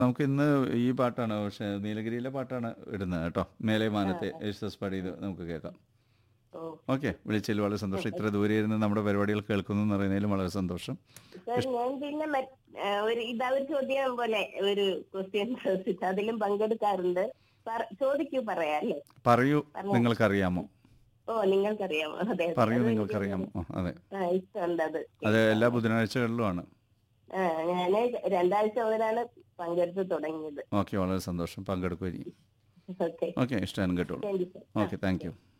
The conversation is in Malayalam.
നമുക്ക് ഇന്ന് ഈ പാട്ടാണ് പക്ഷെ നീലഗിരിയിലെ പാട്ടാണ് ഇടുന്നത് കേട്ടോ മേലെ മാനത്തെ യേശുദാസ് പാടിയത് നമുക്ക് കേൾക്കാം ഓ ഓക്കെ വിളിച്ചതിൽ വളരെ സന്തോഷം ഇത്ര ദൂരെ ഇരുന്ന് നമ്മുടെ പരിപാടികൾ കേൾക്കുന്നു എന്ന് പറയുന്നതിലും വളരെ സന്തോഷം സാർ ഞാൻ പിന്നെ മറ്റ്- ആ, ഒരു ഇതാ ഒരു ചോദ്യം പോലെ ഒരു ക്വസ്റ്റ്യൻ ചോദിച്ചു അതിലും പങ്കെടുക്കാറുണ്ട് പറ- ചോദിക്കൂ പറയാ അല്ലേ പറയൂ നിങ്ങൾക്കറിയാമോ ഓ നിങ്ങൾക്കറിയാമോ അതെ അതെ. പറയൂ അത് നിങ്ങൾക്കറിയാമോ ആ, അതെ ആ ഇഷ്ടമുണ്ട് അത് അത് എല്ലാ ബുധനാഴ്ചകളിലുമാണ് ആ ഞാന് രണ്ടാഴ്ച മുതലാണ് പങ്കെടുത്ത് തുടങ്ങിയത് ഓക്കെ വളരെ സന്തോഷം പങ്കെടുക്കും ഇനി ഓക്കെ ഓക്കെ ഇഷ്ടം കേട്ടോളൂ thank you sir okay thank U